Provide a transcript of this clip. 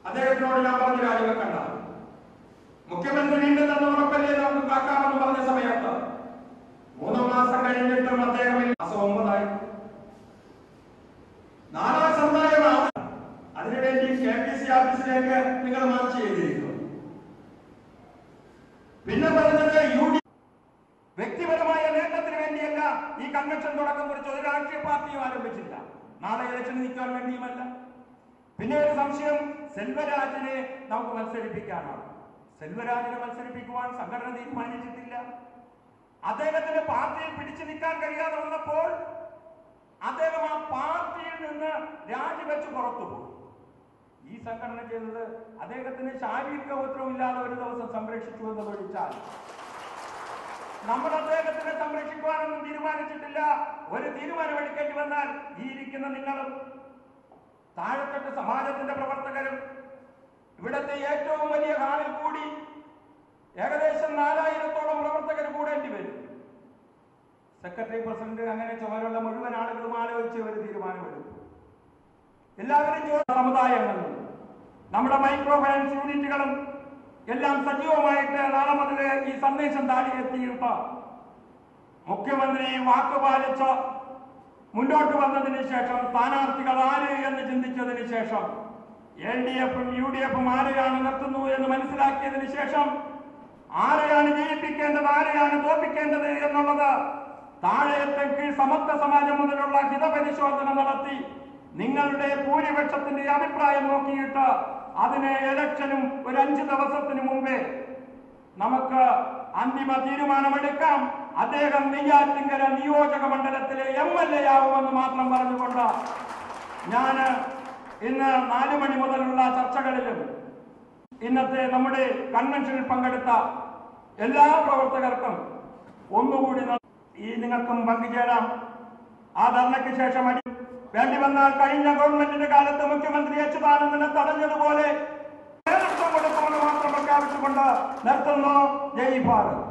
അദ്ദേഹത്തിനോട് ഞാൻ പറഞ്ഞ രാജിവെക്കണ്ട മുഖ്യമന്ത്രി വീണ്ടും തന്ന ഉറപ്പല്ലേ നമുക്ക് കാക്കാമെന്ന് പറഞ്ഞ സമയത്ത് മൂന്ന് മാസം കഴിഞ്ഞിട്ടും അദ്ദേഹം മാസം ഒമ്പതായി നാലാം സമുദായമാണ് അതിനുവേണ്ടി കെ പി സി ഓഫീസിലേക്ക് നിങ്ങൾ മാർച്ച് ചെയ്തിരിക്കുന്നു പിന്നെ പറഞ്ഞത് യു ഡി വ്യക്തിപരമായ നേട്ടത്തിന് വേണ്ടിയല്ല ഈ കൺവെൻഷൻ തുടക്കം കുറിച്ച് ഒരു രാഷ്ട്രീയ പാർട്ടിയും ആരംഭിച്ചില്ല നാളെ ഇലക്ഷൻ നിൽക്കാൻ വേണ്ടിയുമല്ല പിന്നെ ഒരു സംശയം സെൽവരാജിനെ നമുക്ക് മത്സരിപ്പിക്കാനാണ് സെൽവരാജിനെ മത്സരിപ്പിക്കുവാൻ സംഘടന തീരുമാനിച്ചിട്ടില്ല അദ്ദേഹത്തിന്റെ പാർട്ടിയിൽ പിടിച്ചു നിൽക്കാൻ കഴിയാതെ വന്നപ്പോൾ അദ്ദേഹം ആ പാർട്ടിയിൽ നിന്ന് രാജിവെച്ച് പുറത്തു പോകും ഈ സംഘടന ചെയ്തത് അദ്ദേഹത്തിന് ശാരീരിക ഉപദ്രവമില്ലാതെ ഒരു ദിവസം സംരക്ഷിച്ചു എന്നതൊഴിച്ചാൽ നമ്മൾ അദ്ദേഹത്തിനെ സംരക്ഷിക്കുവാനൊന്നും തീരുമാനിച്ചിട്ടില്ല ഒരു തീരുമാനം എടുക്കേണ്ടി വന്നാൽ ഈ ഇരിക്കുന്ന നിങ്ങളും താഴെത്തട്ട് സമാജത്തിന്റെ പ്രവർത്തകരും ഇവിടത്തെ ഏറ്റവും വലിയ ഹാളിൽ കൂടി ഏകദേശം നാലായിരത്തോളം പ്രവർത്തകർ കൂടേണ്ടി വരും സെക്രട്ടറി പ്രസിഡന്റ് അങ്ങനെ ചുമരുള്ള മുഴുവൻ ആളുകളും ആലോചിച്ച് ഒരു തീരുമാനമെടുക്കും എല്ലാവരും ജോ- സമുദായങ്ങളും നമ്മുടെ മൈക്രോ ഫൈനാൻസ് യൂണിറ്റുകളും എല്ലാം സജീവമായിട്ട് നാളെ മുതൽ ഈ സന്ദേശം താടി എത്തിയിട്ട് മുഖ്യമന്ത്രി വാക്കുപാലിച്ച് മുന്നോട്ട് വന്നതിന് ശേഷം സ്ഥാനാർത്ഥികൾ ആര് എന്ന് ചിന്തിച്ചതിന് ശേഷം എൽ ഡി എഫും യു ഡി എഫും ആരെയാണ് നിർത്തുന്നു എന്ന് മനസ്സിലാക്കിയതിന് ശേഷം ആരെയാണ് ജയിപ്പിക്കേണ്ടത് ആരെയാണ് തോൽപ്പിക്കേണ്ടത് എന്നുള്ളത് താഴെയറ്റം കീഴ് സമത്വ സമാജം മുതലുള്ള ഹിതപരിശോധന നടത്തി നിങ്ങളുടെ ഭൂരിപക്ഷത്തിന്റെ അഭിപ്രായം നോക്കിയിട്ട് അതിന് ഇലക്ഷനും ഒരു അഞ്ച് ദിവസത്തിന് മുമ്പേ നമുക്ക് അന്തിമ തീരുമാനമെടുക്കാം അദ്ദേഹം നെയ്യാറ്റിങ്കര നിയോജക മണ്ഡലത്തിലെ എം എൽ എ ആവുമെന്ന് മാത്രം പറഞ്ഞുകൊണ്ട് ഞാൻ ഇന്ന് നാലു മണി മുതലുള്ള ചർച്ചകളിലും ഇന്നത്തെ നമ്മുടെ കൺവെൻഷനിൽ പങ്കെടുത്ത എല്ലാ പ്രവർത്തകർക്കും ഒന്നുകൂടി ന- ഈ നിങ്ങൾക്കും പങ്കുചേരാം ആ ധർണയ്ക്ക് ശേഷം അടി വേണ്ടി വന്നാൽ കഴിഞ്ഞ ഗവൺമെന്റിന്റെ കാലത്ത് മുഖ്യമന്ത്രി അച്യുതാനന്ദനെ തടഞ്ഞതുപോലെ നേതൃത്വം കൊടുക്കുമെന്ന് മാത്രം പ്രഖ്യാപിച്ചുകൊണ്ട് നിർത്തുന്നു ജയ് ഭാരത്